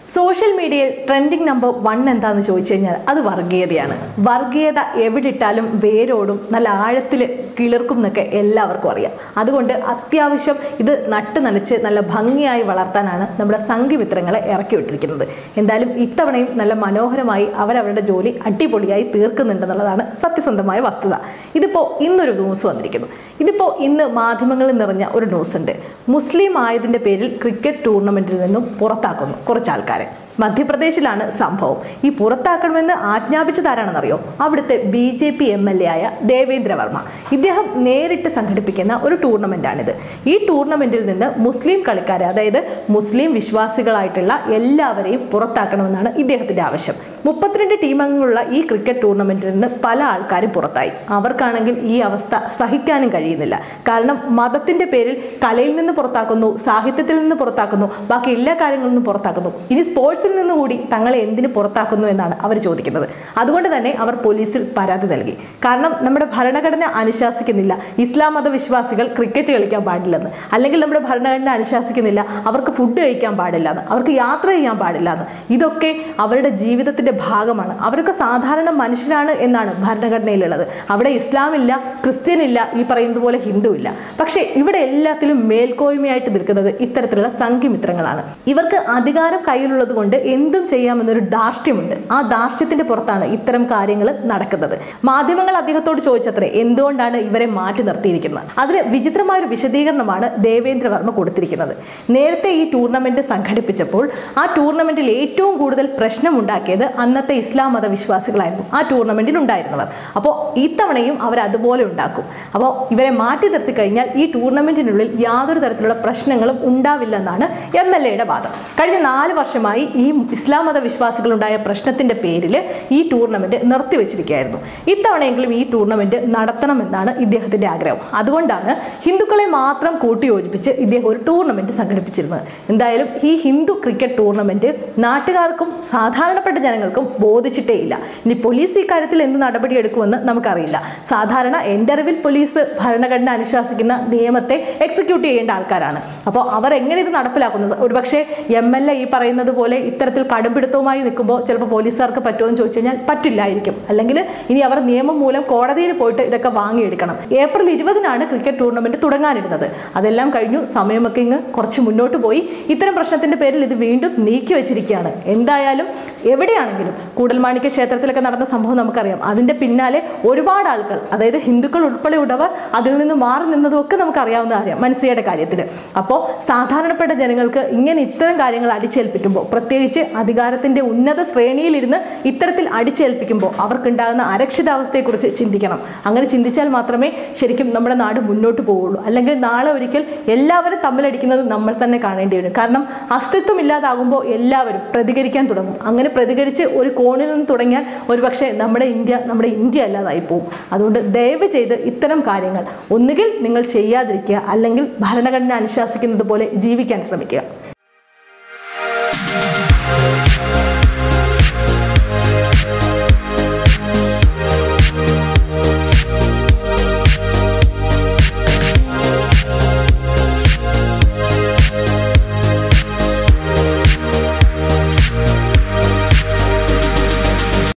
social മീഡിയയിൽ trending number one എന്താന്ന് ചോദിച്ചു കഴിഞ്ഞാൽ അത് വർഗീയതയാണ് വർഗീയത എവിടെ ഇട്ടാലും വേരോടും നല്ല ആഴത്തിൽ കിളിർക്കും എന്നൊക്കെ എല്ലാവർക്കും അറിയാം അതുകൊണ്ട് അത്യാവശ്യം ഇത് നട്ട് നനച്ച് നല്ല ഭംഗിയായി വളർത്താനാണ് നമ്മുടെ സംഘമിത്രങ്ങളെ ഇറക്കി വിട്ടിരിക്കുന്നത് എന്തായാലും ഇത്തവണയും നല്ല മനോഹരമായി അവരവരുടെ ജോലി അടിപൊളിയായി തീർക്കുന്നുണ്ടെന്നുള്ളതാണ് സത്യസന്ധമായ വസ്തുത ഇതിപ്പോൾ ഇന്നൊരു ന്യൂസ് വന്നിരിക്കുന്നു ഇതിപ്പോൾ ഇന്ന് മാധ്യമങ്ങളിൽ നിറഞ്ഞ ഒരു ന്യൂസ് ഉണ്ട് മുസ്ലിം ആയതിൻ്റെ പേരിൽ ക്രിക്കറ്റ് ടൂർണമെൻറ്റിൽ നിന്നും പുറത്താക്കുന്നു കുറച്ച് ആൾക്കാരെ മധ്യപ്രദേശിലാണ് സംഭവം ഈ പുറത്താക്കണമെന്ന് ആജ്ഞാപിച്ചതാരാണെന്നറിയോ അവിടുത്തെ B J P M L A ആയ ദേവേന്ദ്ര വർമ്മ ഇദ്ദേഹം നേരിട്ട് സംഘടിപ്പിക്കുന്ന ഒരു ടൂർണമെൻ്റാണിത് ഈ ടൂർണമെൻറ്റിൽ നിന്ന് മുസ്ലിം കളിക്കാരെ അതായത് മുസ്ലിം വിശ്വാസികളായിട്ടുള്ള എല്ലാവരെയും പുറത്താക്കണമെന്നാണ് ഇദ്ദേഹത്തിൻ്റെ ആവശ്യം മുപ്പത്തിരണ്ട് ടീമംഗങ്ങളുള്ള ഈ ക്രിക്കറ്റ് ടൂർണമെൻറ്റിൽ നിന്ന് പല ആൾക്കാരും പുറത്തായി അവർക്കാണെങ്കിൽ ഈ അവസ്ഥ സഹിക്കാനും കഴിയുന്നില്ല കാരണം മതത്തിൻ്റെ പേരിൽ കലയിൽ നിന്ന് പുറത്താക്കുന്നു സാഹിത്യത്തിൽ നിന്ന് പുറത്താക്കുന്നു ബാക്കി എല്ലാ കാര്യങ്ങളിൽ നിന്നും പുറത്താക്കുന്നു ഇനി സ്പോർട്സിൽ നിന്ന് കൂടി തങ്ങളെ എന്തിനു പുറത്താക്കുന്നു എന്നാണ് അവർ ചോദിക്കുന്നത് അതുകൊണ്ട് തന്നെ അവർ പോലീസിൽ പരാതി നൽകി കാരണം നമ്മുടെ ഭരണഘടന അനുശാസിക്കുന്നില്ല ഇസ്ലാം മത വിശ്വാസികൾ ക്രിക്കറ്റ് കളിക്കാൻ പാടില്ലെന്ന് അല്ലെങ്കിൽ നമ്മുടെ ഭരണഘടന അനുശാസിക്കുന്നില്ല അവർക്ക് ഫുഡ് കഴിക്കാൻ പാടില്ല എന്ന് അവർക്ക് യാത്ര ചെയ്യാൻ പാടില്ല എന്ന് ഇതൊക്കെ അവരുടെ ജീവിതത്തിന്റെ ഭാഗമാണ് അവരൊക്കെ സാധാരണ മനുഷ്യരാണ് എന്നാണ് ഭരണഘടനയിലുള്ളത് അവിടെ ഇസ്ലാം ഇല്ല ക്രിസ്ത്യൻ ഇല്ല ഈ പറയുന്നത് പോലെ ഹിന്ദു ഇല്ല പക്ഷേ ഇവിടെ എല്ലാത്തിലും മേൽക്കോയ്മയായിട്ട് നിൽക്കുന്നത് ഇത്തരത്തിലുള്ള സംഘമിത്രങ്ങളാണ് ഇവർക്ക് അധികാരം കയ്യിലുള്ളത് കൊണ്ട് എന്തും ചെയ്യാമെന്നൊരു ധാർഷ്ട്യമുണ്ട് ആ ധാർഷ്ട്യത്തിന്റെ പുറത്താണ് ഇത്തരം കാര്യങ്ങൾ നടക്കുന്നത് മാധ്യമങ്ങൾ അദ്ദേഹത്തോട് ചോദിച്ചത്രേ എന്തുകൊണ്ടാണ് ഇവരെ മാറ്റി നിർത്തിയിരിക്കുന്നത് അതിന് വിചിത്രമായ ഒരു വിശദീകരണമാണ് ദേവേന്ദ്ര വർമ്മ കൊടുത്തിരിക്കുന്നത് നേരത്തെ ഈ ടൂർണമെന്റ് സംഘടിപ്പിച്ചപ്പോൾ ആ ടൂർണമെന്റിൽ ഏറ്റവും കൂടുതൽ പ്രശ്നമുണ്ടാക്കിയത് അന്നത്തെ ഇസ്ലാം മത വിശ്വാസികളായിരുന്നു ആ ടൂർണമെന്റിൽ ഉണ്ടായിരുന്നവർ അപ്പോൾ ഇത്തവണയും അവർ അതുപോലെ ഉണ്ടാക്കും അപ്പോൾ ഇവരെ മാറ്റി നിർത്തി കഴിഞ്ഞാൽ ഈ ടൂർണമെന്റിനുള്ളിൽ യാതൊരു തരത്തിലുള്ള പ്രശ്നങ്ങളും ഉണ്ടാവില്ലെന്നാണ് എം എൽ എയുടെ വാദം കഴിഞ്ഞ നാല് വർഷമായി ഈ ഇസ്ലാം മത വിശ്വാസികളുണ്ടായ പ്രശ്നത്തിന്റെ പേരിൽ ഈ ടൂർണമെന്റ് നിർത്തിവെച്ചിരിക്കുകയായിരുന്നു ഇത്തവണയെങ്കിലും ഈ ടൂർണമെന്റ് നടത്തണമെന്നാണ് ഇദ്ദേഹത്തിന്റെ ആഗ്രഹം അതുകൊണ്ടാണ് ഹിന്ദുക്കളെ മാത്രം കൂട്ടിയോജിപ്പിച്ച് ഇദ്ദേഹം ഒരു ടൂർണമെന്റ് സംഘടിപ്പിച്ചിരുന്നത് എന്തായാലും ഈ ഹിന്ദു ക്രിക്കറ്റ് ടൂർണമെന്റ് നാട്ടുകാർക്കും സാധാരണപ്പെട്ട ജനങ്ങൾക്കും ബോധിച്ചിട്ടേ ഇല്ല ഇനി പോലീസ് ഇക്കാര്യത്തിൽ എന്ത് നടപടി എടുക്കുമെന്ന് നമുക്കറിയില്ല സാധാരണ എൻ്റെ അറിവിൽ പോലീസ് ഭരണഘടന അനുശാസിക്കുന്ന നിയമത്തെ എക്സിക്യൂട്ട് ചെയ്യേണ്ട ആൾക്കാരാണ് അപ്പോൾ അവർ എങ്ങനെ ഇത് നടപ്പിലാക്കുന്നു ഒരുപക്ഷെ എം എൽ എ ഈ പറയുന്നത് പോലെ ഇത്തരത്തിൽ കടുംപിടുത്തവുമായി നിൽക്കുമ്പോൾ ചിലപ്പോൾ പോലീസുകാർക്ക് പറ്റുമോ എന്ന് ചോദിച്ചു കഴിഞ്ഞാൽ പറ്റില്ലായിരിക്കും അല്ലെങ്കിൽ ഇനി അവർ നിയമം മൂലം കോടതിയിൽ പോയിട്ട് ഇതൊക്കെ വാങ്ങിയെടുക്കണം ഏപ്രിൽ ഇരുപതിനാണ് ക്രിക്കറ്റ് ടൂർണമെന്റ് തുടങ്ങാനിരുന്നത് അതെല്ലാം കഴിഞ്ഞു സമയമൊക്കെ ഇങ്ങ് കുറച്ച് മുന്നോട്ട് പോയി ഇത്തരം പ്രശ്നത്തിന്റെ പേരിൽ ഇത് വീണ്ടും നീക്കി വെച്ചിരിക്കുകയാണ് എന്തായാലും എവിടെയാണെങ്കിലും കൂടൽമാണിക്യ ക്ഷേത്രത്തിലൊക്കെ നടന്ന സംഭവം നമുക്കറിയാം അതിന്റെ പിന്നാലെ ഒരുപാട് ആളുകൾ അതായത് ഹിന്ദുക്കൾ ഉൾപ്പെടെയുള്ളവർ അതിൽ നിന്ന് മാറി നിന്നതും ഒക്കെ നമുക്കറിയാവുന്ന കാര്യം മനസ്സിയുടെ കാര്യത്തിൽ അപ്പോൾ സാധാരണപ്പെട്ട ജനങ്ങൾക്ക് ഇങ്ങനെ ഇത്തരം കാര്യങ്ങൾ അടിച്ചേൽപ്പിക്കുമ്പോൾ പ്രത്യേകിച്ച് അധികാരത്തിന്റെ ഉന്നത ശ്രേണിയിലിരുന്ന് ഇത്തരത്തിൽ അടിച്ചേൽപ്പിക്കുമ്പോൾ അവർക്കുണ്ടാകുന്ന അരക്ഷിതാവസ്ഥയെക്കുറിച്ച് ചിന്തിക്കണം അങ്ങനെ ചിന്തിച്ചാൽ മാത്രമേ ശരിക്കും നമ്മുടെ നാട് മുന്നോട്ട് പോവുള്ളൂ അല്ലെങ്കിൽ നാളെ ഒരിക്കൽ എല്ലാവരും തമ്മിലടിക്കുന്നത് നമ്മൾ തന്നെ കാണേണ്ടി വരും കാരണം അസ്തിത്വം ഇല്ലാതാകുമ്പോൾ എല്ലാവരും പ്രതികരിക്കാൻ തുടങ്ങും അങ്ങനെ പ്രതികരിച്ച് ഒരു കോണിൽ നിന്ന് തുടങ്ങിയാൽ ഒരുപക്ഷെ നമ്മുടെ ഇന്ത്യ നമ്മുടെ ഇന്ത്യ അല്ലാതായി പോകും അതുകൊണ്ട് ദയവ് ചെയ്ത് ഇത്തരം കാര്യങ്ങൾ ഒന്നുകിൽ നിങ്ങൾ ചെയ്യാതിരിക്കുക അല്ലെങ്കിൽ ഭരണഘടന അനുശാസിക്കുന്നത് പോലെ ജീവിക്കാൻ ശ്രമിക്കുക